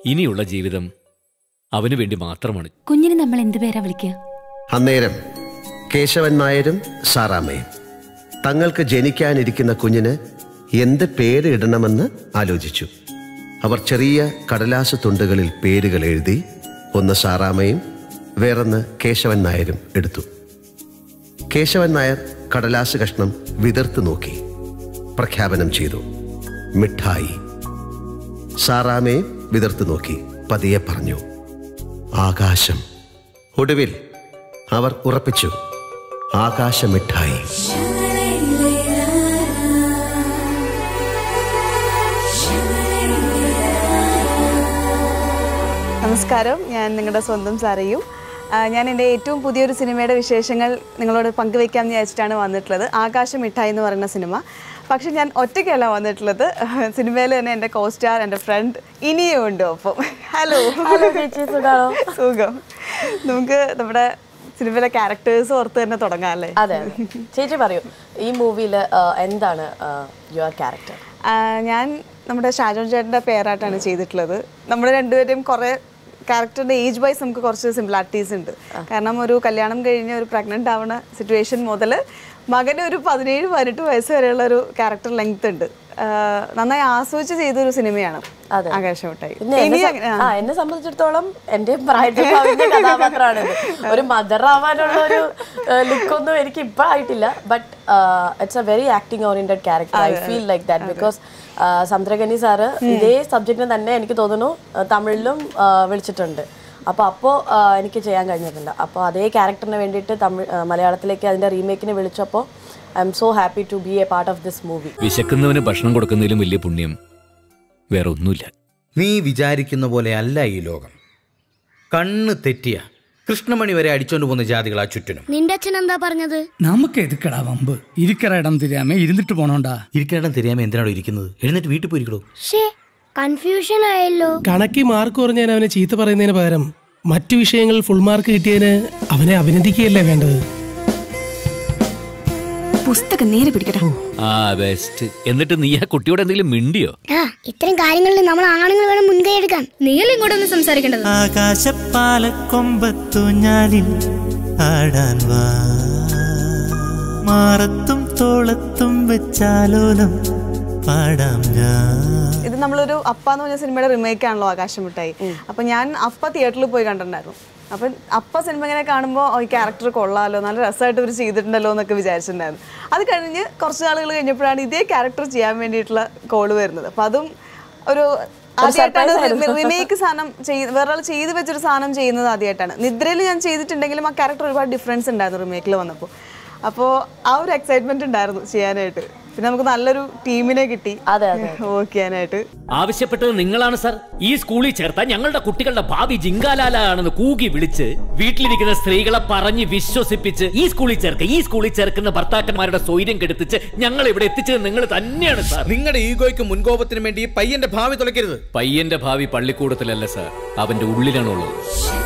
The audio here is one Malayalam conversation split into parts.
ഇനിയുള്ള ജീവിതം അവന് വേണ്ടി മാത്രമാണ് കുഞ്ഞിന് നമ്മൾ എന്ത് പേരാ വിളിക്കുക അന്നേരം കേശവൻ നായരും സാറാമ്മയും തങ്ങൾക്ക് ജനിക്കാനിരിക്കുന്ന കുഞ്ഞിന് എന്ത് പേര് ഇടണമെന്ന് ആലോചിച്ചു അവർ ചെറിയ കടലാസ് തുണ്ടുകളിൽ പേരുകൾ എഴുതി ഒന്ന് സാറാമ്മയും വേറൊന്ന് കേശവൻ നായരും എടുത്തു കേശവൻ നായർ കടലാസ് കഷ്ണം വിതർത്ത് നോക്കി പ്രഖ്യാപനം ചെയ്തു മിഠായി സാറാമയെ വിതർത്ത് നോക്കി പതിയെ പറഞ്ഞു ആകാശം ഒടുവിൽ അവർ ഉറപ്പിച്ചു ആകാശ മിഠായി നമസ്കാരം ഞാൻ നിങ്ങളുടെ സ്വന്തം സാരയും ആ, ഞാൻ എൻ്റെ ഏറ്റവും പുതിയൊരു സിനിമയുടെ വിശേഷങ്ങൾ നിങ്ങളോട് പങ്കുവയ്ക്കാമെന്ന് വിചാരിച്ചിട്ടാണ് വന്നിട്ടുള്ളത് ആകാശ മിഠായി എന്ന് പറയുന്ന സിനിമ പക്ഷെ ഞാൻ ഒറ്റയ്ക്കല്ല വന്നിട്ടുള്ളത് സിനിമയിൽ തന്നെ എൻ്റെ കോസ്റ്റാർ എൻ്റെ ഫ്രണ്ട് ഇനിയും ഉണ്ട് ഒപ്പം ഹലോ സുഖം നമുക്ക് നമ്മുടെ സിനിമയിലെ ക്യാരക്ടേഴ്സ് ഓർത്ത് തന്നെ തുടങ്ങാം അല്ലേ അതെ അതെ. ചേച്ചി പറയൂ ഈ മൂവിയിൽ എന്താണ് യുവർ ക്യാരക്ടർ ആ, ഞാൻ നമ്മുടെ ഷാജോൺ ചേട്ടൻ്റെ പേരായിട്ടാണ് ചെയ്തിട്ടുള്ളത് നമ്മൾ രണ്ടുപേരും കുറേ ക്യാരക്ടറിൻ്റെ ഏജ് വൈസ് നമുക്ക് കുറച്ച് സിമിലാരിറ്റീസ് ഉണ്ട് കാരണം ഒരു കല്യാണം കഴിഞ്ഞ് ഒരു പ്രഗ്നൻ്റ് ആവുന്ന സിറ്റുവേഷൻ മുതൽ മകന് ഒരു പതിനേഴ് പതിനെട്ട് വയസ്സ് വരെയുള്ള ഒരു ക്യാരക്ടർ ലെങ്ത് ഉണ്ട് ആ, നന്നായി ആസ്വദിച്ച് ചെയ്തൊരു സിനിമയാണ് അതെ. ആകാശമിട്ടായി പിന്നെ എന്നെ സം- ആ എന്നെ സംബന്ധിച്ചിടത്തോളം എന്റെ പ്രായത്തിൽ ഭാവിന്റെ കഥാപാത്രമാണ് ഒരു മദർ ആവാനുള്ള ഒരു ലുക്കൊന്നും എനിക്ക് ഇപ്പൊ ആയിട്ടില്ല but it's a very acting oriented character I feel like that because Samuthirakani sir ഇതേ സബ്ജക്റ്റിന് തന്നെ എനിക്ക് തോന്നുന്നു ആ, തമിഴിലും ആ, വിളിച്ചിട്ടുണ്ട് അപ്പോൾ അപ്പോൾ എനിക്ക് ചെയ്യാൻ കഴിഞ്ഞിട്ടുണ്ട് അപ്പോൾ അതേ ക്യാരക്ടറിന് വേണ്ടിയിട്ട് തമിഴ് ആ, മലയാളത്തിലേക്ക് അതിന്റെ റീമേക്കിന് വിളിച്ചപ്പോൾ I'm so happy to be a part of this movie വിശക്കുന്നവന് ഭക്ഷണം കൊടുക്കുന്നതിലും വലിയ പുണ്യം വേറെ ഒന്നുമില്ല നീ വിചാരിക്കുന്ന പോലെ അല്ല ഈ ലോകം കണ്ണ് തെറ്റിയ കൃഷ്ണമണി വരെ അടിച്ചോണ്ട് പോകുന്ന ജാതികളാ ചുറ്റിനും നിന്റെ അച്ഛൻ എന്താ പറഞ്ഞത് നമുക്ക് എതുക്കടാ വമ്പ് ഇരിക്കറ ഇടം തിരിയാമേ ഇരുന്നിട്ട് പോണോണ്ടാ ഇരിക്കാടം തിരിയാമ എന്തിനാണോ ഇരിക്കുന്നത് എഴുന്നേറ്റ് വീട്ടിൽ പോയിരിക്കണോ ഷേ കൺഫ്യൂഷൻ ആയല്ലോ കണക്കി മാർക്ക് കുറഞ്ഞാൽ അവനെ ചീത്ത പറയുന്നതിന് പകരം മറ്റു വിഷയങ്ങളിൽ ഫുൾ മാർക്ക് കിട്ടിയതിന് അവനെ അഭിനന്ദിക്കുകയല്ലേ വേണ്ടത് പുസ്തകം നേരെ പിടിക്കട്ടെ ആ ബെസ്റ്റ് എന്നിട്ട് നീ ആ കുട്ടിയോട് എന്തെങ്കിലും മിണ്ടിയോ ആ ഇത്തരം കാര്യങ്ങളിൽ നമ്മൾ ആണുങ്ങൾ വേണം മുൻകൈ എടുക്കാൻ നീയല്ലേ ഇങ്ങോട്ടൊന്ന് സംസാരിക്കേണ്ടത് ആകാശപ്പാലക്കൊമ്പത്തൂഞ്ഞാലിൽ ആടാൻ വാ മാറത്തും തോളത്തും വെച്ചാലോലം പാടാം ഞാൻ ഇത് നമ്മളൊരു അപ്പ എന്ന് പറഞ്ഞ സിനിമയുടെ റിമേക്ക് ആണല്ലോ ആകാശം മിഠായി അപ്പൊ ഞാൻ അപ്പ തിയേറ്ററിൽ പോയി കണ്ടിട്ടുണ്ടായിരുന്നു അപ്പം അപ്പ സിനിമ ഇങ്ങനെ കാണുമ്പോൾ ഈ ക്യാരക്ടർ കൊള്ളാലോ നല്ല രസമായിട്ട് ഇവർ ചെയ്തിട്ടുണ്ടല്ലോ എന്നൊക്കെ വിചാരിച്ചിട്ടുണ്ടായിരുന്നു അത് കഴിഞ്ഞ് കുറച്ച് നാളുകൾ കഴിഞ്ഞപ്പോഴാണ് ഇതേ ക്യാരക്ടർ ചെയ്യാൻ വേണ്ടിയിട്ടുള്ള കോള് വരുന്നത് അപ്പം അതും ഒരു ആദ്യമായിട്ടാണ് റിമേക്ക് സാധനം ചെയ്ത് വേറൊരാൾ ചെയ്ത് വെച്ചൊരു സാധനം ചെയ്യുന്നത് ആദ്യമായിട്ടാണ് നിദ്രയിൽ ഞാൻ ചെയ്തിട്ടുണ്ടെങ്കിലും ആ ക്യാരക്ടർ ഒരുപാട് ഡിഫറൻസ് ഉണ്ടായിരുന്നു റിമേക്കിൽ വന്നപ്പോൾ അപ്പോൾ ആ ഒരു എക്സൈറ്റ്മെന്റ് ഉണ്ടായിരുന്നു ചെയ്യാനായിട്ട് പിന്നെ നമുക്ക് നല്ലൊരു ടീമിനെ കിട്ടി അതെ, അതെ. വർക്ക് ചെയ്യാനായിട്ട് ആവശ്യപ്പെട്ടത് നിങ്ങളാണ് സാർ ഈ സ്കൂളിൽ ചേർത്താൻ ഞങ്ങളുടെ കുട്ടികളുടെ ഭാവി ജിങ്കാലാലാണെന്ന് കൂകി വിളിച്ച് വീട്ടിലിരിക്കുന്ന സ്ത്രീകളെ പറഞ്ഞ് വിശ്വസിപ്പിച്ച് ഈ സ്കൂളിൽ ചേർക്ക ഈ സ്കൂളിൽ ചേർക്കുന്ന ഭർത്താക്കന്മാരുടെ സ്വൈര്യം കെടുത്തിച്ച് ഞങ്ങൾ ഇവിടെ എത്തിച്ചത് നിങ്ങൾ തന്നെയാണ് സാർ നിങ്ങളുടെ ഈഗോയ്ക്ക് മുൻകോപത്തിനും വേണ്ടി ഈ പയ്യന്റെ ഭാവി തുളയ്ക്കരുത് പയ്യന്റെ ഭാവി പള്ളിക്കൂടത്തിലല്ല സാർ അവന്റെ ഉള്ളിലാണുള്ളത്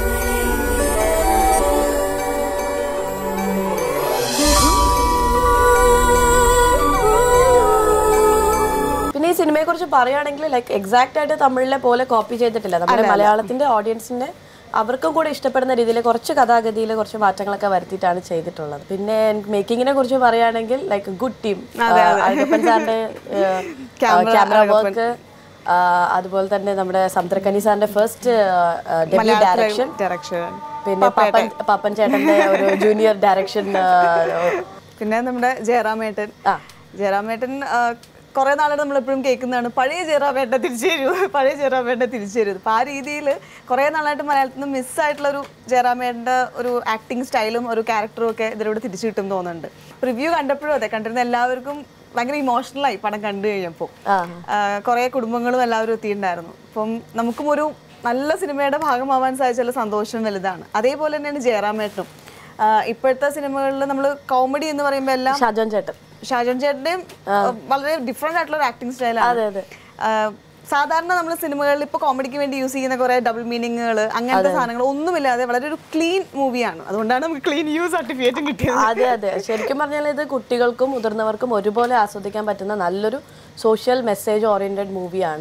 പിന്നെ ഈ സിനിമയെ കുറിച്ച് പറയുകയാണെങ്കിൽ ലൈക്ക് എക്സാക്ട് ആയിട്ട് തമിഴിലെ പോലെ കോപ്പി ചെയ്തിട്ടില്ല നമ്മുടെ മലയാളത്തിന്റെ ഓഡിയൻസിന്റെ അവർക്കും കൂടെ ഇഷ്ടപ്പെടുന്ന രീതിയിൽ കുറച്ച് കഥാഗതിയിൽ കുറച്ച് മാറ്റങ്ങളൊക്കെ വരുത്തിയിട്ടാണ് ചെയ്തിട്ടുള്ളത് പിന്നെ മേക്കിങ്ങിനെ കുറിച്ച് പറയുകയാണെങ്കിൽ ലൈക്ക് ഗുഡ് ടീം അഴകപ്പൻ സാറിന്റെ ക്യാമറ വർക്ക് അതുപോലെ തന്നെ നമ്മുടെ സമുദ്രക്കനി സാറിന്റെ ഫസ്റ്റ് ഡെബ്യൂ ഡയറക്ഷൻ ഡയറക്ഷൻ പിന്നെ പപ്പൻ പപ്പൻ ചേട്ടന്റെ ഒരു ജൂനിയർ ഡയറക്ഷൻ പിന്നെ നമ്മുടെ ജയറാമേട്ടൻ ജയറാമേട്ടൻ കുറെ നാളായിട്ട് നമ്മൾ എപ്പോഴും കേൾക്കുന്നതാണ് പഴയ ജയറാമേട്ട തിരിച്ചു തരൂ പഴയ ജയറാമേട്ട തിരിച്ചു തരൂ അപ്പോൾ ആ രീതിയിൽ കുറേ നാളായിട്ട് മലയാളത്തിൽ നിന്ന് മിസ്സായിട്ടുള്ള ഒരു ജയറാമേട്ടൻ്റെ ഒരു ആക്ടിങ് സ്റ്റൈലും ഒരു ക്യാരക്ടറും ഒക്കെ ഇതിലൂടെ തിരിച്ചു കിട്ടും തോന്നുന്നുണ്ട് റിവ്യൂ കണ്ടപ്പോഴും അതെ കണ്ടിരുന്ന എല്ലാവർക്കും ഭയങ്കര ഇമോഷണലായി പടം കണ്ടു കഴിഞ്ഞപ്പോൾ കുറേ കുടുംബങ്ങളും എല്ലാവരും എത്തിയിട്ടുണ്ടായിരുന്നു അപ്പം നമുക്കും ഒരു നല്ല സിനിമയുടെ ഭാഗമാവാൻ സാധിച്ചാൽ സന്തോഷം വലുതാണ് അതേപോലെ തന്നെയാണ് ജയറാമേട്ടനും ആഹ് ഇപ്പോഴത്തെ സിനിമകളിൽ നമ്മൾ കോമഡി എന്ന് പറയുമ്പോൾ എല്ലാം ഷാജോൻ ചേട്ടൻ ഷാജോൻ ചേട്ടന്റെയും വളരെ ഡിഫറെന്റ് ആയിട്ടുള്ള ഒരു ആക്ടിങ് സ്റ്റൈലാണ് അതെ, അതെ. സാധാരണ നമ്മൾ സിനിമകളിൽ ഇപ്പോൾ കോമഡിക്ക് വേണ്ടി യൂസ് ചെയ്യുന്ന കുറെ ഡബിൾ മീനിങ്ങുകൾ അങ്ങനത്തെ സാധനങ്ങൾ ഒന്നുമില്ലാതെ വളരെ ഒരു ക്ലീൻ മൂവിയാണ് അതുകൊണ്ടാണ് നമുക്ക് ക്ലീൻ യു സർട്ടിഫിക്കറ്റും കിട്ടിയത് അതെ അതെ ശരിക്കും പറഞ്ഞാൽ ഇത് കുട്ടികൾക്കും മുതിർന്നവർക്കും ഒരുപോലെ ആസ്വദിക്കാൻ പറ്റുന്ന നല്ലൊരു സോഷ്യൽ മെസ്സേജ് ഓറിയന്റഡ് മൂവിയാണ്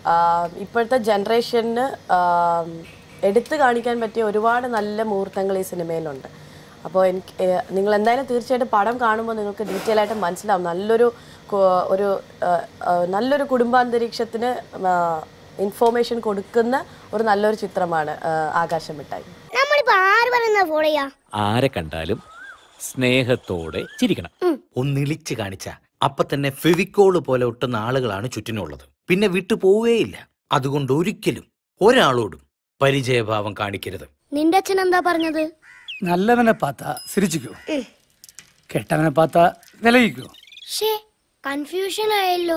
ഇപ്പോഴത്തെ ജനറേഷന് എടുത്തു കാണിക്കാൻ പറ്റിയ ഒരുപാട് നല്ല മുഹൂർത്തങ്ങൾ ഈ സിനിമയിലുണ്ട് അപ്പോൾ എനിക്ക് ഏഹ്, നിങ്ങൾ എന്തായാലും തീർച്ചയായിട്ടും പടം കാണുമ്പോൾ നിങ്ങൾക്ക് ഡീറ്റെയിൽ ആയിട്ട് മനസ്സിലാവും നല്ലൊരു കു- ഒരു ആഹ്, ആഹ്, നല്ലൊരു കുടുംബാന്തരീക്ഷത്തിന് ഇൻഫോർമേഷൻ കൊടുക്കുന്ന ഒരു നല്ലൊരു ചിത്രമാണ് ആഹ്, ആകാശം മിഠായി നമ്മളിപ്പോ ആര് പറയുന്ന ഫോളോ ചെയ്യാ ആരെ കണ്ടാലും സ്നേഹത്തോടെ ചിരിക്കണം ഒന്നിളിച്ച് കാണിച്ച അപ്പൊ തന്നെ ഫെവിക്കോള് പോലെ ഒട്ടുന്ന ആളുകളാണ് ചുറ്റിനുള്ളത് പിന്നെ വിട്ടു പോവുകയില്ല അതുകൊണ്ട് ഒരിക്കലും ഒരാളോടും പരിചയഭാവം കാണിക്കരുത് നിന്റെ അച്ഛൻ എന്താ പറഞ്ഞത് നല്ലവനെ പാത്ത സിരിച്ചിക്കോ കെട്ടവനെ പാത്ത വിലയിക്കോ ഷേ കൺഫ്യൂഷൻ ആയല്ലോ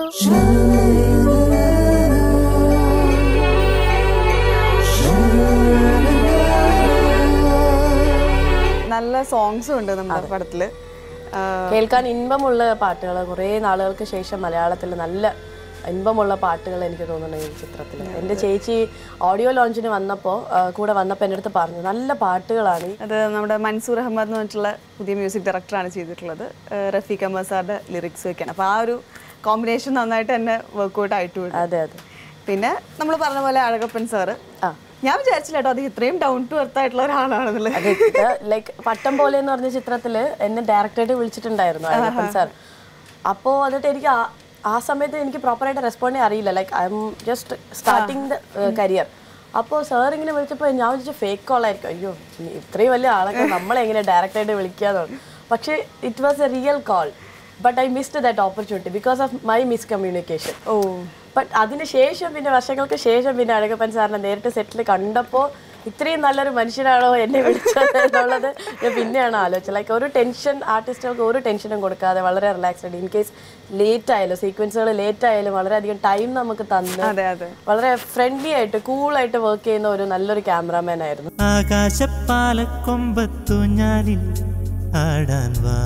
നല്ല സോങ്സും ഉണ്ട് നമ്മുടെ പടത്തില് ആ, കേൾക്കാൻ ഇൻപമുള്ള പാട്ടുകൾ കുറേ നാളുകൾക്ക് ശേഷം മലയാളത്തിൽ നല്ല ഇൻപമുള്ള പാട്ടുകൾ എനിക്ക് തോന്നുന്നു ഈ ചിത്രത്തിൽ എൻ്റെ ചേച്ചി ഓഡിയോ ലോഞ്ചിന് വന്നപ്പോൾ കൂടെ വന്നപ്പോൾ എൻ്റെ അടുത്ത് പറഞ്ഞു നല്ല പാട്ടുകളാണ് ഈ അത് നമ്മുടെ മൻസൂർ അഹമ്മദ് എന്ന് പറഞ്ഞിട്ടുള്ള പുതിയ മ്യൂസിക് ഡയറക്ടറാണ് ചെയ്തിട്ടുള്ളത് ആ, റഫീഖ് അഹമ്മദ് സാറിന്റെ ലിറിക്സ് വെക്കാൻ അപ്പോൾ ആ ഒരു കോമ്പിനേഷൻ നന്നായിട്ട് തന്നെ വർക്ക്ഔട്ട് ആയിട്ടുമുണ്ട് അതെ അതെ പിന്നെ നമ്മൾ പറഞ്ഞ പോലെ അഴകപ്പൻ സാറ് ഞാൻ വിചാരിച്ചില്ല കേട്ടോ അത് ഇത്രയും ഡൗൺ ടു എർത്ത് ആയിട്ടുള്ള ഒരാളാണെന്നുള്ളത് ലൈക്ക് പട്ടം പോലെ എന്ന് പറഞ്ഞ ചിത്രത്തിൽ എന്നെ ഡയറക്ടറായിട്ട് വിളിച്ചിട്ടുണ്ടായിരുന്നു അയ്യപ്പൻ സാർ അപ്പോൾ എന്നിട്ട് എനിക്ക് ആ- ആ സമയത്ത് എനിക്ക് പ്രോപ്പറായിട്ട് റെസ്പോണ്ട് ചെയ്യാൻ അറിയില്ല like I'm just starting the career അപ്പോൾ സാർ ഇങ്ങനെ വിളിച്ചപ്പോൾ ഞാൻ വിളിച്ച ഫേക്ക് കോൾ ആയിരിക്കും അയ്യോ ഇനി ഇത്രയും വലിയ ആളൊക്കെ നമ്മളെങ്ങനെ ഡയറക്റ്റായിട്ട് വിളിക്കാന്ന് പറഞ്ഞു പക്ഷേ it was a real call but I missed that opportunity because of my miscommunication oh but അതിന് ശേഷം പിന്നെ വർഷങ്ങൾക്ക് ശേഷം പിന്നെ അഴകപ്പൻ സാറിനെ നേരിട്ട് സെറ്റിൽ കണ്ടപ്പോൾ ഇത്രയും നല്ലൊരു മനുഷ്യനാണോ എന്നെ വിളിച്ചത് എന്നുള്ളത് ഞാൻ പിന്നെയാണ് ആലോചിച്ചത് ലൈക്ക് ഒരു ടെൻഷൻ ആർട്ടിസ്റ്റുകൾക്ക് ഒരു ടെൻഷനും കൊടുക്കാതെ വളരെ റിലാക്സ്ഡ് ഇൻ കേസ് ലേറ്റ് ആയാലും സീക്വൻസുകൾ ലേറ്റ് ആയാലും വളരെയധികം ടൈം നമുക്ക് തന്ന് അതെ അതെ വളരെ ഫ്രണ്ട്ലി ആയിട്ട് കൂളായിട്ട് വർക്ക് ചെയ്യുന്ന ഒരു നല്ലൊരു ക്യാമറാമാൻ ആയിരുന്നു ആകാശപ്പാലക്കൊമ്പത്തു ഞാലിൽ ആടാൻ വാ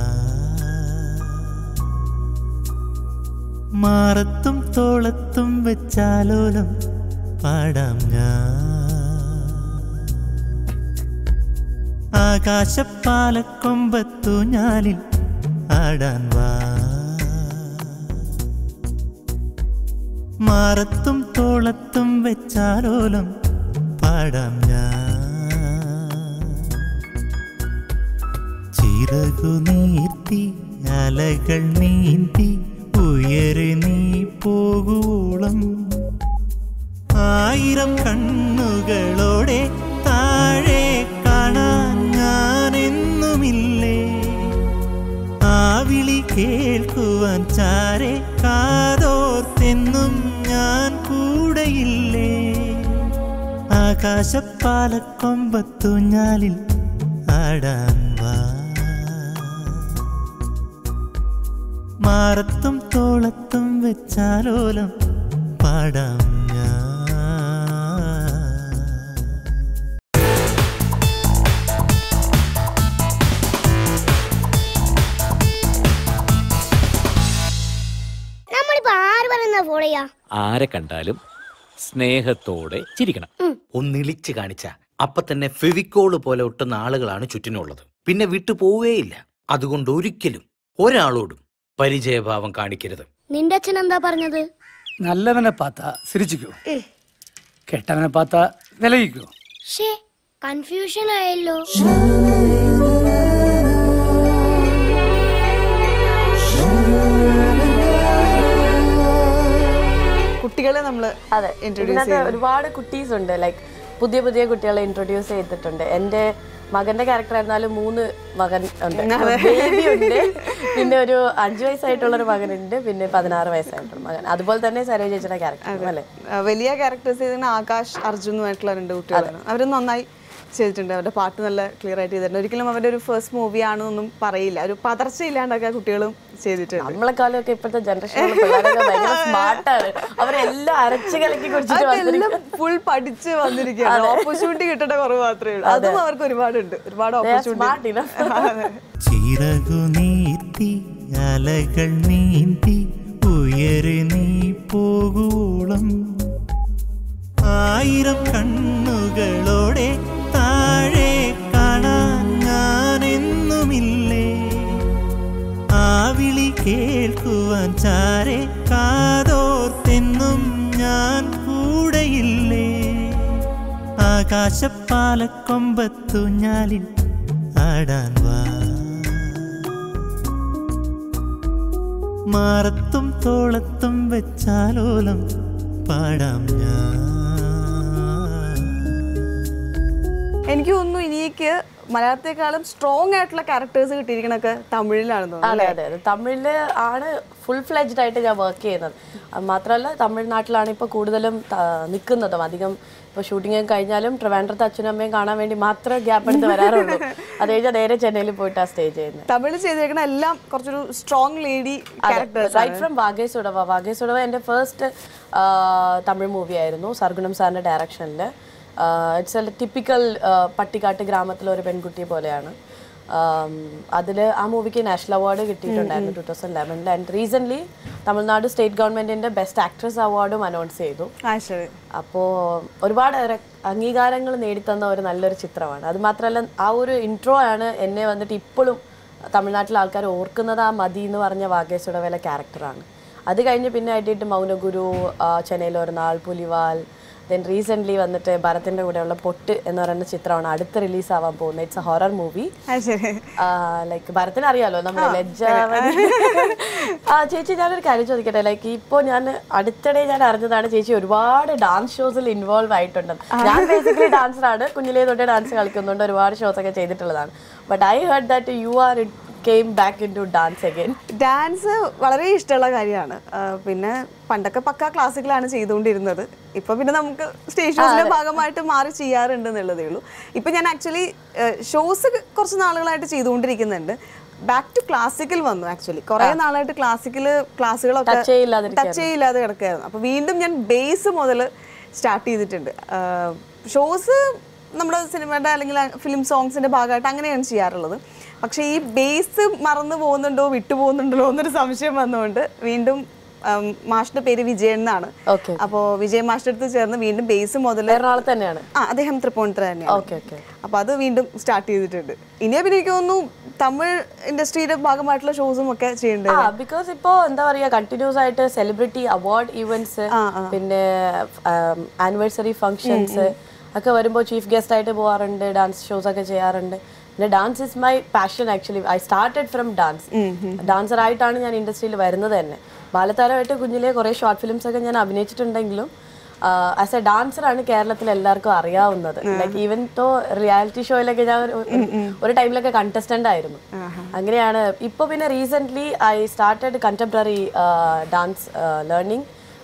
മാറത്തും തോളത്തും വെച്ചാലോലം പാടാം ഞാൻ ആകാശപ്പാലക്കൊമ്പത്തു ഞാലിൽ ആടാൻ വാ മാറത്തും തോളത്തും വെച്ചാലോലം പാടാം ഞാൻ ചിറകു നീർത്തി അലകൾ നീന്തി ഉയരെ നീ പോകുവോളം ആയിരം കണ്ണുകളോടെ താഴെ കാണാൻ ഞാനെന്നുമില്ലേ ആ വിളി കേൾക്കുവാൻ ചാരെ കാതോർത്തെന്നും ഞാൻ കൂടെയില്ലേ ആകാശപ്പാലക്കൊമ്പത്തു ഞാലിൽ ആടാൻ വാ മാറത്തും തോളത്തും വെച്ചാലോലം പാടാം ഞാൻ നമ്മളിപ്പോ ആര് പറയുന്ന ഫോളോ ചെയ്യാ ആരെ കണ്ടാലും സ്നേഹത്തോടെ ചിരിക്കണം ഒന്നിളിച്ച് കാണിച്ച അപ്പൊ തന്നെ ഫെവിക്കോള് പോലെ ഒട്ടുന്ന ആളുകളാണ് ചുറ്റിനുള്ളത് പിന്നെ വിട്ടു പോവുകയില്ല അതുകൊണ്ട് ഒരിക്കലും ഒരാളോടും പരിചയഭാവം കാണിക്കരുത് നിന്റെ അച്ഛൻ എന്താ പറഞ്ഞത് നല്ലവനെ പാത്ത സിരിച്ചിക്കോ കെട്ടവനെ പാത്ത വിലയിക്കോ ഷേ കൺഫ്യൂഷൻ ആയല്ലോ കുട്ടികളെ നമ്മൾ അതെ introduce ഇതിനകത്ത് ഒരുപാട് കുട്ടീസ് ഉണ്ട് ലൈക്ക് പുതിയ പുതിയ കുട്ടികളെ ഇൻട്രൊഡ്യൂസ് ചെയ്തിട്ടുണ്ട് എൻ്റെ മകന്റെ ക്യാരക്ടർ ആയിരുന്നാലും മൂന്ന് മകൻ ഉണ്ട് ബേബി ഉണ്ട് പിന്നെ ഒരു അഞ്ചു വയസ്സായിട്ടുള്ള ഒരു മകനുണ്ട് പിന്നെ പതിനാറ് വയസ്സായിട്ടുള്ള മകൻ അതുപോലെ തന്നെ സരോജ ചേച്ചിയുടെ ക്യാരക്ടർ അല്ലേ ആ, വലിയ ക്യാരക്ടേഴ്സ് ചെയ്തിരുന്ന ആകാശ് അർജുനുമായിട്ടുള്ള രണ്ട് കുട്ടികളാണ് അവർ നന്നായി ചെയ്തിട്ടുണ്ട് അവരുടെ പാട്ട് നല്ല ക്ലിയർ ആയിട്ട് ചെയ്തിട്ടുണ്ട് ഒരിക്കലും അവരുടെ ഒരു ഫസ്റ്റ് മൂവി ആണെന്നൊന്നും പറയില്ല ഒരു പതർച്ചയില്ലാണ്ടൊക്കെ ആ കുട്ടികളും ചെയ്തിട്ടുണ്ട് നമ്മളെക്കാളൊക്കെ ഇപ്പോഴത്തെ ജനറേഷനിലുള്ള പിള്ളേരൊക്കെ ഭയങ്കര സ്മാർട്ടാണ് അവരെല്ലാം അരച്ച് കലക്കി കുടിച്ചിട്ട് അതെല്ലാം വന്നിരിക്കും ഫുൾ പഠിച്ച് വന്നിരിക്കുകയാണ് ഓപ്പർച്യൂണിറ്റി കിട്ടേണ്ട കുറവ് മാത്രമേ ഉള്ളൂ അതും അവർക്ക് ഒരുപാടുണ്ട് ഒരുപാട് smart enough. ഓപ്പർച്യൂണിറ്റി ചിറകു നീർത്തി അലകൾ നീന്തി ഉയരെ നീ പോകുവോളം ആയിരം കണ്ണുകളോടെ താഴെ കാണാൻ ഞാനെന്നുമില്ലേ ആ വിളി കേൾക്കുവാൻ ചാരെ കാതോർത്തെന്നും ഞാൻ കൂ എന്നുമില്ലേ ആകാശപ്പാലക്കൊമ്പത്തു ഞാലിൽ ആടാൻ വാ മാറത്തും തോളത്തും വെച്ചാലോലം പാടാം ഞാൻ എനിക്ക് തോന്നുന്നു ഇനിക്ക് മലയാളത്തെക്കാളും സ്ട്രോങ് ആയിട്ടുള്ള ക്യാരക്ടേഴ്സ് കിട്ടിയിരിക്കണൊക്കെ തമിഴിലാണെന്ന് തോന്നുന്നു അതെ അതെ അതെ തമിഴില് ആണ് ഫുൾ ഫ്ലെജ്ഡ് ആയിട്ട് ഞാൻ വർക്ക് ചെയ്യുന്നത് അത് മാത്രമല്ല തമിഴ്നാട്ടിലാണ് ഇപ്പോൾ കൂടുതലും നിൽക്കുന്നതും അധികം ഇപ്പോൾ ഷൂട്ടിംഗ് കഴിഞ്ഞാലും ട്രിവാൻഡ്രത്ത് അച്ഛനും അമ്മയും കാണാൻ വേണ്ടി മാത്രമേ ഗ്യാപ്പ് എടുത്ത് വരാറുള്ളൂ അത് കഴിഞ്ഞാൽ നേരെ ചെന്നൈയിൽ പോയിട്ടാണ് സ്റ്റേ ചെയ്യുന്നത് തമിഴിൽ ചെയ്തിരിക്കണ എല്ലാം കുറച്ചൊരു strong lady characters right from വാഗേസ് ഉടവ വാഗേസ് ഉടവ എൻ്റെ ഫസ്റ്റ് തമിഴ് മൂവി ആയിരുന്നു സർഗുണം സാറിൻ്റെ ഡയറക്ഷനിൽ ഇറ്റ്സ് എ ടിപ്പിക്കൽ പട്ടിക്കാട്ട് ഗ്രാമത്തിലെ ഒരു പെൺകുട്ടിയെ പോലെയാണ് അതിൽ ആ മൂവിക്ക് നാഷണൽ അവാർഡ് കിട്ടിയിട്ടുണ്ടായിരുന്നു ടൂ തൗസൻഡ് ലെവനിൽ ആൻഡ് റീസെൻ്റ്ലി തമിഴ്നാട് സ്റ്റേറ്റ് ഗവൺമെൻറ്റിൻ്റെ ബെസ്റ്റ് ആക്ട്രസ് അവാർഡും അനൗൺസ് ചെയ്തു ആ ശരി അപ്പോൾ ഒരുപാട് റെ- അംഗീകാരങ്ങൾ നേടിത്തന്ന ഒരു നല്ലൊരു ചിത്രമാണ് അത് മാത്രമല്ല ആ ഒരു ഇൻട്രോ ആണ് എന്നെ വന്നിട്ട് ഇപ്പോഴും തമിഴ്നാട്ടിലെ ആൾക്കാർ ഓർക്കുന്നത് ആ മതി എന്ന് പറഞ്ഞ വാഗേശ്വരവേല ക്യാരക്ടറാണ് അത് കഴിഞ്ഞ് പിന്നെ ആയിട്ട് മൗനഗുരു ആ, ചെന്നൈയിൽ ഒരു നാൾ പുലിവാൽ ദെൻ റീസെൻ്റ്ലി വന്നിട്ട് ഭരത്തിൻ്റെ കൂടെയുള്ള പൊട്ട് എന്ന് പറയുന്ന ചിത്രമാണ് അടുത്ത് റിലീസ് ആവാൻ പോകുന്നത് ഇറ്റ്സ് എ ഹൊറർ മൂവി ആ ശരി ലൈക്ക് ഭരത്തിന് അറിയാലോ നമ്മുടെ ലജ്ജാവതി ആ ചേച്ചി ഞാനൊരു കാര്യം ചോദിക്കട്ടെ ലൈക്ക് ഇപ്പോൾ ഞാൻ അടുത്തിടെ ഞാൻ അറിഞ്ഞതാണ് ചേച്ചി ഒരുപാട് ഡാൻസ് ഷോസിൽ ഇൻവോൾവ് ആയിട്ടുണ്ട് ഞാൻ ബേസിക്കലി ഡാൻസറാണ് കുഞ്ഞിലേ തൊട്ടേ ഡാൻസ് കളിക്കുന്നുണ്ട് ഒരുപാട് ഷോസ് ഒക്കെ ചെയ്തിട്ടുള്ളതാണ് but I heard that you are came back in to dance again dance വളരെ ഇഷ്ടമുള്ള കാര്യമാണ് പിന്നെ പണ്ടൊക്കെ പക്ക ക്ലാസിക്കലാണ് ചെയ്തുകൊണ്ടിരുന്നത് ഇപ്പൊ പിന്നെ നമുക്ക് സ്റ്റേജ് ഷോസിന്റെ ഭാഗമായിട്ട് മാറി ചെയ്യാറുണ്ട് എന്നുള്ളതേ ഉള്ളൂ ഇപ്പൊ ഞാൻ ആക്ച്വലി ഷോസ് കുറച്ച് നാളുകളായിട്ട് ചെയ്തുകൊണ്ടിരിക്കുന്നുണ്ട് ബാക്ക് ടു ക്ലാസിക്കൽ വന്നു ആക്ച്വലി കുറെ നാളായിട്ട് ക്ലാസിക്കൽ ക്ലാസ്സുകളൊക്കെ Touch ചെയ്യില്ലാതിരിക്കുകയായിരുന്നു. ടച്ച് ചെയ്യില്ലാതെ കിടക്കുകയായിരുന്നു അപ്പൊ വീണ്ടും ഞാൻ ബേസ് മുതൽ സ്റ്റാർട്ട് ചെയ്തിട്ടുണ്ട് ഷോസ് നമ്മുടെ സിനിമയുടെ അല്ലെങ്കിൽ ഫിലിം സോങ്സിന്റെ ഭാഗമായിട്ട് അങ്ങനെയാണ് ചെയ്യാറുള്ളത് പക്ഷേ ഈ ബേസ് മറന്നു പോകുന്നുണ്ടോ വിട്ടു പോകുന്നുണ്ടോ എന്നൊരു സംശയം വന്നുകൊണ്ട് വീണ്ടും ഉം, മാഷിന്റെ പേര് വിജയൻ എന്നാണ് Okay. അപ്പോൾ വിജയ് മാഷിന്റെ അടുത്ത് ചേർന്ന് വീണ്ടും ബേസ് മുതൽ എറണാകുളത്ത് തന്നെയാണ് ആ അദ്ദേഹം തൃപ്പൂണിത്തുറ തന്നെയാണ് ഓക്കെ ഓക്കെ അപ്പൊ അത് വീണ്ടും സ്റ്റാർട്ട് ചെയ്തിട്ടുണ്ട് ഇനിയെ പിന്നെ എനിക്ക് തോന്നുന്നു തമിഴ് ഇൻഡസ്ട്രിയുടെ ഭാഗമായിട്ടുള്ള ഷോസും ഒക്കെ ചെയ്യേണ്ടത് ആ ബിക്കോസ് ഇപ്പോ എന്താ പറയാ കണ്ടിന്യൂസ് ആയിട്ട് സെലിബ്രിറ്റി അവാർഡ് ഈവന്റ്സ് പിന്നെ ആനിവേഴ്സറി ഫംഗ്ഷൻസ് ഒക്കെ വരുമ്പോൾ ചീഫ് ഗസ്റ്റ് ആയിട്ട് പോകാറുണ്ട് ഡാൻസ് ഷോസ് ഒക്കെ ചെയ്യാറുണ്ട് പിന്നെ dance is my passion actually I started from dance dancer ആയിട്ടാണ് ഞാൻ ഇൻഡസ്ട്രിയിൽ വരുന്നത് തന്നെ ബാലതാരമായിട്ട് കുഞ്ഞിലെ കുറേ ഷോർട്ട് ഫിലിംസ് ഒക്കെ ഞാൻ അഭിനയിച്ചിട്ടുണ്ടെങ്കിലും ആസ് എ ഡാൻസറാണ് കേരളത്തിൽ എല്ലാവർക്കും അറിയാവുന്നത് ലൈക്ക് ഈവൻ തോ റിയാലിറ്റി ഷോയിലൊക്കെ ഞാൻ ഒരു- ഒരു- ഒരു ടൈമിലൊക്കെ കണ്ടസ്റ്റന്റ് ആയിരുന്നു അങ്ങനെയാണ് ഇപ്പോൾ പിന്നെ recent I started contemporary dance learning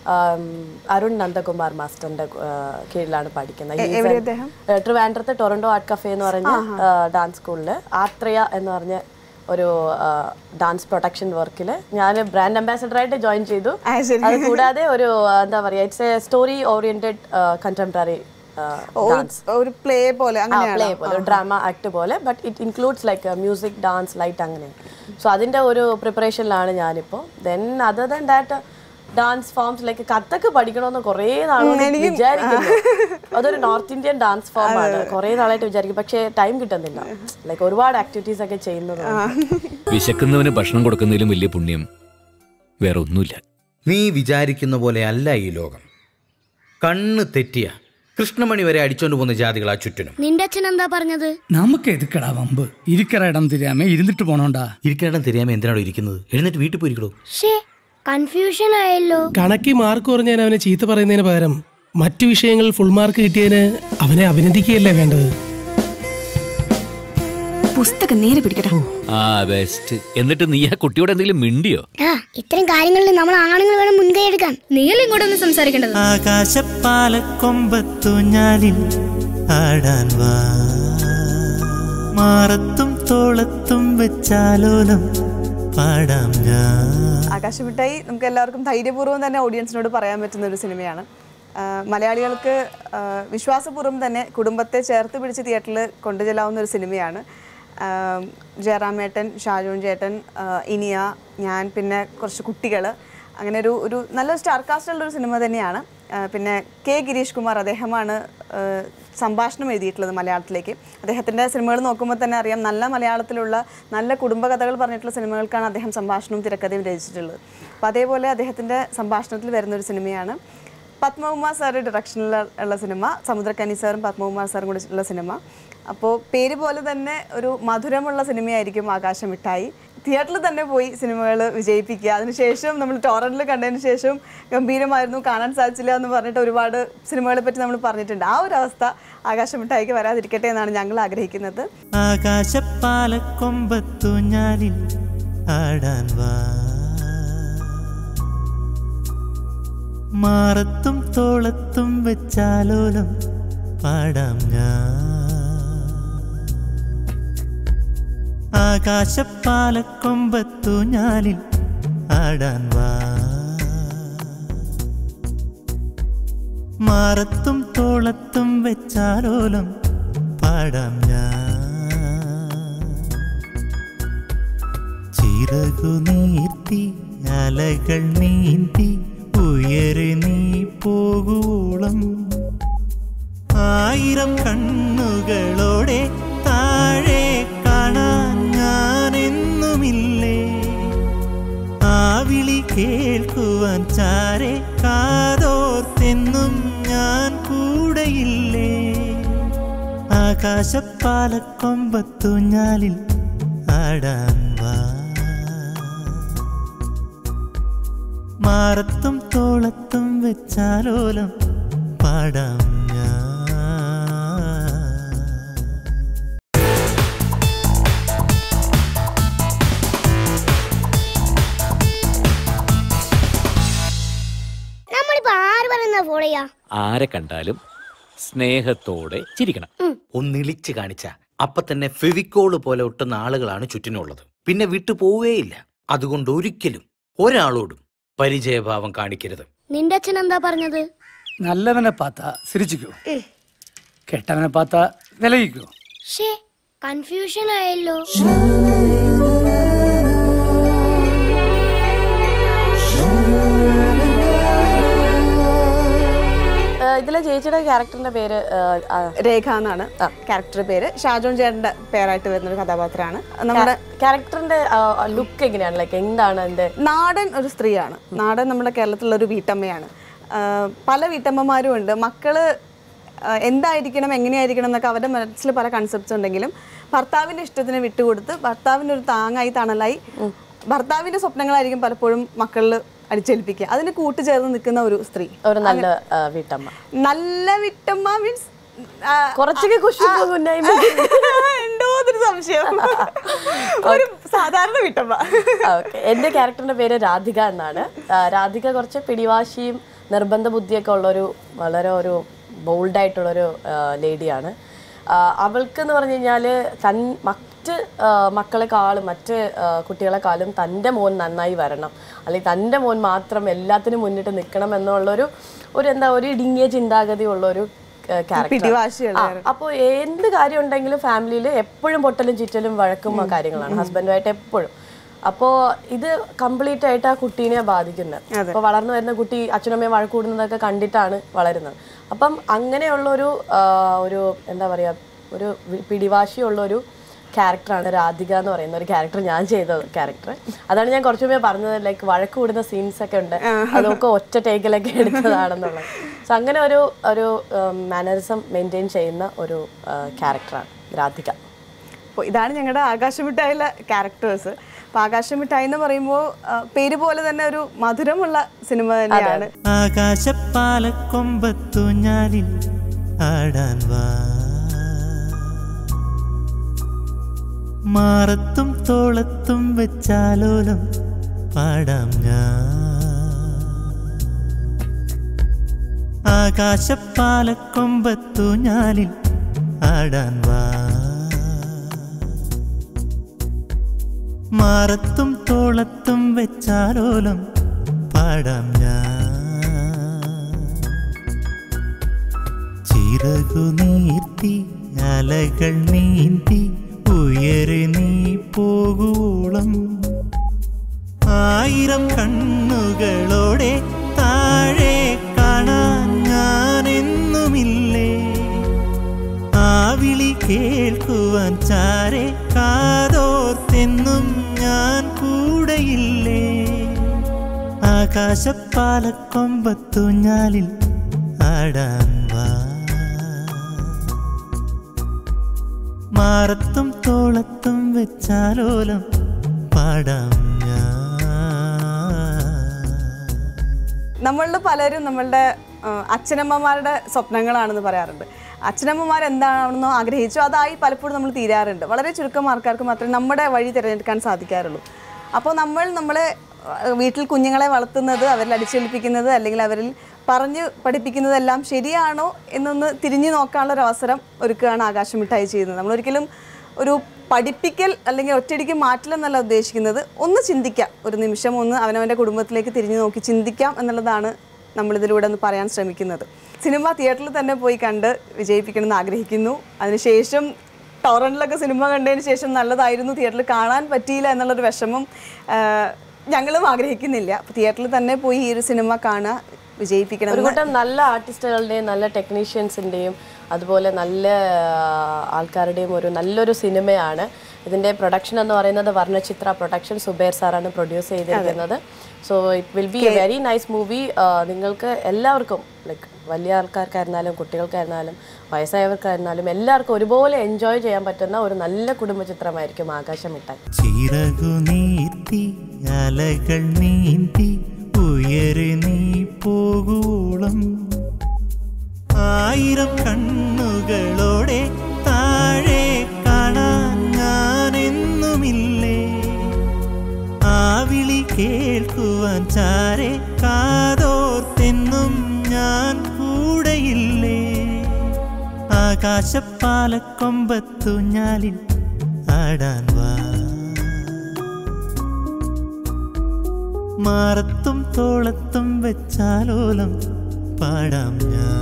Arun Nandakumar മാസ്റ്ററിന്റെ കീഴിലാണ് പഠിക്കുന്നത് He is an- ഏഹ് ട്രിവാൻഡ്രത്ത് ടൊറന്റോ ആർട്ട് കഫേ എന്ന് പറഞ്ഞ ഡാൻസ് സ്കൂളിൽ ആത്രയ എന്ന് പറഞ്ഞ ഒരു ഡാൻസ് പ്രൊട്ടക്ഷൻ വർക്കിൽ ഞാൻ ബ്രാൻഡ് അംബാസഡർ ആയിട്ട് ജോയിൻ ചെയ്തു ആ, ശരി. അത് കൂടാതെ ഒരു ആ, എന്താ പറയാ it's a story oriented contemporary dance ഒരു പ്ലേ പോലെ അങ്ങനെയാണ് പ്ലേ പോലെ ഡ്രാമ ആക്ട് പോലെ but it includes like music dance light അങ്ങനെ സോ അതിന്റെ ഒരു പ്രിപ്പറേഷനിലാണ് ഞാനിപ്പോൾ then other than that dance forms like Kathak പഠിക്കണമെന്ന് കുറേ നാളോട് വിചാരിക്കുന്നു അതൊരു നോർത്ത് ഇന്ത്യൻ ഡാൻസ് ഫോം ആണ് കുറേ നാളായിട്ട് വിചാരിക്കും പക്ഷേ ടൈം കിട്ടുന്നില്ല ലൈക്ക് ഒരുപാട് ആക്ടിവിറ്റീസ് ഒക്കെ ചെയ്യുന്നത് വിശക്കുന്നവന് ഭക്ഷണം കൊടുക്കുന്നതിലും വലിയ പുണ്യം വേറെ ഒന്നുമില്ല നീ വിചാരിക്കുന്ന പോലെ അല്ല ഈ ലോകം കണ്ണ് തെറ്റിയ കൃഷ്ണമണി വരെ അടിച്ചോണ്ട് പോകുന്ന ജാതികളാ ചുറ്റിനും നിന്റെ അച്ഛൻ എന്താ പറഞ്ഞത് നമുക്ക് എതുക്കടാ വമ്പ് ഇരിക്കറ ഇടം തിരിയാമേ ഇരുന്നിട്ട് പോണോണ്ടാ ഇരിക്കാടം തിരിയാമ എന്തിനാണോ ഇരിക്കുന്നത് എഴുന്നേറ്റ് വീട്ടിൽ പോയിരിക്കടോ ഷേ കൺഫ്യൂഷൻ ആയല്ലോ കണക്കി മാർക്ക് കുറഞ്ഞാൽ അവനെ ചീത്ത പറയുന്നതിന് പകരം മറ്റു വിഷയങ്ങളിൽ ഫുൾ മാർക്ക് കിട്ടിയതിന് അവനെ അഭിനന്ദിക്കുകയല്ലേ വേണ്ടത് പുസ്തകം നേരെ പിടിക്കടാ ആ ബെസ്റ്റ് എന്നിട്ട് നീ ആ കുട്ടിയോട് എന്തെങ്കിലും മിണ്ടിയോ ആ ഇത്തരം കാര്യങ്ങളിൽ നമ്മൾ ആണുങ്ങൾ വേണം മുൻകൈ എടുക്കാൻ നീയല്ലേ ഇങ്ങോട്ടൊന്ന് സംസാരിക്കേണ്ടത് ആകാശപ്പാലക്കൊമ്പത്തു ഞാലിൽ ആടാൻ വാ മാറത്തും തോളത്തും വെച്ചാലോലം പാടാം ഞാൻ ആകാശമിട്ടായി നമുക്ക് എല്ലാവർക്കും ധൈര്യപൂർവ്വം തന്നെ ഓഡിയൻസിനോട് പറയാൻ പറ്റുന്ന ഒരു സിനിമയാണ് ആ, മലയാളികൾക്ക് ആ, വിശ്വാസപൂർവ്വം തന്നെ കുടുംബത്തെ ചേർത്ത് പിടിച്ച് തിയേറ്ററിൽ കൊണ്ടുചെല്ലാവുന്ന ഒരു സിനിമയാണ് ആ, ജയറാമേട്ടൻ ഷാജോൺ ചേട്ടൻ ആ, ഇനിയ ഞാൻ പിന്നെ കുറച്ച് കുട്ടികൾ അങ്ങനെ ഒരു ഒരു നല്ല സ്റ്റാർ കാസ്റ്റുള്ള ഒരു സിനിമ തന്നെയാണ് ആ, പിന്നെ കെ ഗിരീഷ് കുമാർ അദ്ദേഹമാണ് ആ, സംഭാഷണം എഴുതിയിട്ടുള്ളത് മലയാളത്തിലേക്ക് അദ്ദേഹത്തിൻ്റെ സിനിമകൾ നോക്കുമ്പോൾ തന്നെ അറിയാം നല്ല മലയാളത്തിലുള്ള നല്ല കുടുംബകഥകൾ പറഞ്ഞിട്ടുള്ള സിനിമകൾക്കാണ് അദ്ദേഹം സംഭാഷണവും തിരക്കഥയും രചിച്ചിട്ടുള്ളത് അപ്പോൾ അതേപോലെ അദ്ദേഹത്തിൻ്റെ സംഭാഷണത്തിൽ വരുന്ന ഒരു സിനിമയാണ് പത്മകുമാർ സാറ് ഡയറക്ഷനിൽ ഉള്ള സിനിമ സമുദ്രക്കനി സാറും പത്മകുമാർ സാറും കൂടി ഉള്ള സിനിമ അപ്പോൾ പേര് പോലെ തന്നെ ഒരു മധുരമുള്ള സിനിമയായിരിക്കും ആകാശം മിഠായി തിയേറ്ററിൽ തന്നെ പോയി സിനിമകൾ വിജയിപ്പിക്കുക അതിനുശേഷം നമ്മൾ ടോറൻറ്റിൽ കണ്ടതിന് ശേഷം ഗംഭീരമായിരുന്നു കാണാൻ സാധിച്ചില്ല എന്ന് പറഞ്ഞിട്ട് ഒരുപാട് സിനിമകളെ പറ്റി നമ്മൾ പറഞ്ഞിട്ടുണ്ട് ആ ഒരു അവസ്ഥ ആകാശം മിഠായിക്ക് വരാതിരിക്കട്ടെ എന്നാണ് ഞങ്ങൾ ആഗ്രഹിക്കുന്നത് ആകാശപ്പാലക്കൊമ്പത്തു ഞാനിൽ ആടാൻ വാ മാറത്തും തോളത്തും വെച്ചാലോലം പാടാം ഞാൻ ആകാശപ്പാലക്കൊമ്പത്തു ഞാനിൽ ആടാൻ വാ മാറത്തും തോളത്തും വെച്ചാലോലം പാടാം ഞാൻ ചിറകു നീർത്തി അലകൾ നീന്തി ഉയരെ നീ പോകുവോളം ആയിരം കണ്ണുകളോടെ താഴെ കാണാൻ ഞാൻ എന്നുമില്ലേ ആ വിളി കേൾക്കുവാൻ ചാരെ കാതോർത്തെന്നും ഞാൻ കൂടെയില്ലേ ആകാശപ്പാലക്കൊമ്പത്തു ഞാലിൽ ആടാൻ വാ മാറത്തും തോളത്തും വെച്ചാലോലം പാടാം ഞാൻ നമ്മളിപ്പോ ആര് പറയുന്ന ഫോളോ ചെയ്യാ ആരെ കണ്ടാലും സ്നേഹത്തോടെ ചിരിക്കണം ഒന്നിളിച്ച് കാണിച്ച അപ്പൊ തന്നെ ഫെവിക്കോള് പോലെ ഒട്ടുന്ന ആളുകളാണ് ചുറ്റിനുള്ളത് പിന്നെ വിട്ടു പോവുകയില്ല അതുകൊണ്ട് ഒരിക്കലും ഒരാളോടും പരിചയഭാവം കാണിക്കരുത് നിന്റെ അച്ഛൻ എന്താ പറഞ്ഞത് നല്ലവനെ പാത്ത സിരിച്ചിക്കോ കെട്ടവനെ പാത്ത വിലയിക്കോ ഷേ കൺഫ്യൂഷൻ ആയല്ലോ ഏഹ് ഇതിലെ ചേച്ചിയുടെ ക്യാരക്ടറിന്റെ പേര് ഏഹ്, ആ, രേഖ എന്നാണ് ക്യാരക്ടർ പേര് ഷാജോൺ ചേട്ടന്റെ പേരായിട്ട് വരുന്ന ഒരു കഥാപാത്രമാണ് നമ്മുടെ ക്യാരക്ടറിന്റെ ലുക്ക് എങ്ങനെയാണ് ലൈക്ക് എന്താണ് അതിന്റെ നാടൻ ഒരു സ്ത്രീയാണ് നാടൻ നമ്മുടെ കേരളത്തിലുള്ള ഒരു വീട്ടമ്മയാണ് ആ, പല വീട്ടമ്മമാരും ഉണ്ട് മക്കള് ആ, എന്തായിരിക്കണം എങ്ങനെയായിരിക്കണം എന്നൊക്കെ അവരുടെ മനസ്സിൽ പല കൺസെപ്റ്റ്സ് ഉണ്ടെങ്കിലും ഭർത്താവിന്റെ ഇഷ്ടത്തിന് വിട്ടുകൊടുത്ത് ഭർത്താവിന്റെ ഒരു താങ്ങായി തണലായി ഭർത്താവിന്റെ സ്വപ്നങ്ങളായിരിക്കും പലപ്പോഴും മക്കളിൽ അടിച്ചേൽപ്പിക്കുക അതിന് കൂട്ടുചേർന്ന് നിൽക്കുന്ന ഒരു സ്ത്രീ ഒരു നല്ല ആ, വീട്ടമ്മ നല്ല വിട്ടമ്മ മീൻസ് കുറച്ചൊക്കെ കുശുമ്പ് കുന്നായ്മ. ഉണ്ടോ എന്നൊരു സംശയം ഒരു സാധാരണ വിട്ടമ്മ ഓക്കെ എൻ്റെ ക്യാരക്ടറിന്റെ പേര് രാധിക എന്നാണ് ആ, രാധിക കുറച്ച് പിടിവാശിയും നിർബന്ധ ബുദ്ധിയൊക്കെ ഉള്ളൊരു വളരെ ഒരു ബോൾഡായിട്ടുള്ളൊരു ലേഡിയാണ് അവൾക്ക് എന്ന് പറഞ്ഞു കഴിഞ്ഞാൽ തൻ മറ്റ് ആ, മക്കളെക്കാളും മറ്റ് ആ, കുട്ടികളെക്കാളും തൻ്റെ മോൻ നന്നായി വരണം അല്ലെങ്കിൽ തൻ്റെ മോൻ മാത്രം എല്ലാത്തിനും മുന്നിട്ട് നിൽക്കണം എന്നുള്ളൊരു ഒരു എന്താ ഒരു ഇടുങ്ങിയ ചിന്താഗതി ഉള്ളൊരു പിടിവാശിയുള്ള ക്യാരക്ടർ അപ്പോൾ എന്ത് കാര്യം ഉണ്ടെങ്കിലും ഫാമിലിയിൽ എപ്പോഴും പൊട്ടലും ചുറ്റലും വഴക്കും ആ കാര്യങ്ങളാണ് ഹസ്ബൻഡുമായിട്ട് എപ്പോഴും അപ്പോൾ ഇത് കംപ്ലീറ്റ് ആയിട്ട് ആ കുട്ടീനെ ബാധിക്കുന്നത് അപ്പോൾ വളർന്നു വരുന്ന കുട്ടി അച്ഛനമ്മയും വഴക്ക് കൂടുന്നതൊക്കെ കണ്ടിട്ടാണ് വളരുന്നത് അപ്പം അങ്ങനെയുള്ള ഒരു ആ, ഒരു എന്താ പറയുക ഒരു വി- പിടിവാശിയുള്ള ഒരു ക്യാരക്ടറാണ് രാധിക എന്ന് പറയുന്ന ഒരു ക്യാരക്ടർ ഞാൻ ചെയ്ത ക്യാരക്ടർ അതാണ് ഞാൻ കുറച്ചു മുമ്പേ പറഞ്ഞത് ലൈക്ക് വഴക്ക് കൂടുന്ന സീൻസ് ഒക്കെ ഉണ്ട് അതൊക്കെ ഒറ്റ ടേക്കിലൊക്കെ എടുത്തതാണെന്നുള്ളത് സോ അങ്ങനെ ഒരു ഒരു മാനറിസം മെയിൻറ്റെയിൻ ചെയ്യുന്ന ഒരു ക്യാരക്ടറാണ് രാധിക അപ്പോൾ ഇതാണ് ഞങ്ങളുടെ ആകാശമിഠായിലെ ക്യാരക്ടേഴ്സ് അപ്പോൾ ആകാശമിഠായി എന്ന് പറയുമ്പോൾ പേര് പോലെ തന്നെ ഒരു മധുരമുള്ള സിനിമ തന്നെയാണ് ആകാശപ്പാലക്കൊമ്പത്തു ഞാലിൽ ആടാൻ വാ മാറത്തും തോളത്തും വെച്ചാലോലം പാടാം ഞാൻ ആകാശപ്പാലക്കൊമ്പത്തു ഞാലിൽ ആടാൻ വാ മാറത്തും തോളത്തും വെച്ചാലോലം പാടാം ഞാൻ ചിറകു നീർത്തി അലകൾ നീന്തി ഉയരെ നീ പോകുവോളം ആയിരം കണ്ണുകളോടെ താഴെ കാണാൻ ഞാൻ എന്നുമില്ലേ ആ വിളി കേൾക്കുവാൻ ചാരെ കാതോർത്തെന്നും ഞാൻ കൂടെയില്ലേ ആകാശപ്പാലക്കൊമ്പത്തു ഞാലിൽ ആടാൻ വാ മാറത്തും തോളത്തും വെച്ചാലോലം പാടാം ഞാൻ നമ്മളിൽ പലരും നമ്മളുടെ ആ, അച്ഛനമ്മമാരുടെ സ്വപ്നങ്ങളാണെന്ന് പറയാറുണ്ട് അച്ഛനമ്മമാർ എന്താണെന്നോ ആഗ്രഹിച്ചോ അതായി പലപ്പോഴും നമ്മൾ തീരാറുണ്ട് വളരെ ചുരുക്കം ആൾക്കാർക്ക് മാത്രമേ നമ്മുടെ വഴി തിരഞ്ഞെടുക്കാൻ സാധിക്കാറുള്ളൂ അപ്പോൾ നമ്മൾ നമ്മളെ ആ, വീട്ടിൽ കുഞ്ഞുങ്ങളെ വളർത്തുന്നത് അവരിൽ അടിച്ചേൽപ്പിക്കുന്നത് അല്ലെങ്കിൽ അവരിൽ പറഞ്ഞ് പഠിപ്പിക്കുന്നതെല്ലാം ശരിയാണോ എന്നൊന്ന് തിരിഞ്ഞു നോക്കാനുള്ള ഒരു അവസരം ഒരുക്കുകയാണ് ആകാശം മിഠായി ചെയ്യുന്നത് നമ്മളൊരിക്കലും ഒരു പഠിപ്പിക്കൽ അല്ലെങ്കിൽ ഒറ്റയടിക്ക് മാറ്റില്ലെന്നല്ല ഉദ്ദേശിക്കുന്നത് ഒന്ന് ചിന്തിക്കാം ഒരു നിമിഷം ഒന്ന് അവനവൻ്റെ കുടുംബത്തിലേക്ക് തിരിഞ്ഞു നോക്കി ചിന്തിക്കാം എന്നുള്ളതാണ് നമ്മളിതിലൂടെ ഒന്ന് പറയാൻ ശ്രമിക്കുന്നത് സിനിമ തിയേറ്ററിൽ തന്നെ പോയി കണ്ട് വിജയിപ്പിക്കണമെന്ന് ആഗ്രഹിക്കുന്നു അതിനുശേഷം ടോറൻറ്റിലൊക്കെ സിനിമ കണ്ടതിന് ശേഷം നല്ലതായിരുന്നു തിയേറ്ററിൽ കാണാൻ പറ്റിയില്ല എന്നുള്ളൊരു വിഷമം ആ, ഞങ്ങളും ആഗ്രഹിക്കുന്നില്ല അപ്പോൾ തിയേറ്ററിൽ തന്നെ പോയി ഈ ഒരു സിനിമ കാണുക വിജയിപ്പിക്കണം ഒരു എന്ന് കൂട്ടം നല്ല ആർട്ടിസ്റ്റുകളുടെയും നല്ല ടെക്നീഷ്യൻസിൻ്റെയും അതുപോലെ നല്ല ആ, ആൾക്കാരുടെയും ഒരു നല്ലൊരു സിനിമയാണ് ഇതിൻ്റെ പ്രൊഡക്ഷൻ എന്ന് പറയുന്നത് വർണ്ണചിത്ര പ്രൊഡക്ഷൻ സുബേർ സാറാണ് പ്രൊഡ്യൂസ് ചെയ്തിരിക്കുന്നത് so it will be a very nice movie നിങ്ങൾക്ക് എല്ലാവർക്കും ലൈക്ക് വലിയ ആൾക്കാർക്കായിരുന്നാലും കുട്ടികൾക്കായിരുന്നാലും വയസ്സായവർക്കായിരുന്നാലും എല്ലാവർക്കും ഒരുപോലെ എൻജോയ് ചെയ്യാൻ പറ്റുന്ന ഒരു നല്ല കുടുംബ ചിത്രമായിരിക്കും ആകാശം മിഠായി ചിറകു നീട്ടി അലകൾ നീന്തി ഉയരെ നീ പോകുവോളം ആയിരം കണ്ണുകളോടെ താഴെ കാണാൻ ഞാനെന്നുമില്ലേ ആ വിളി കേൾക്കുവാൻ ചാരെ കാതോർത്തെന്നും ഞാൻ കൂടെയില്ലേ ആകാശപ്പാലക്കൊമ്പത്തു ഞാലിൽ ആടാൻ വാ മാറത്തും തോളത്തും വെച്ചാലോലം പാടാം ഞാൻ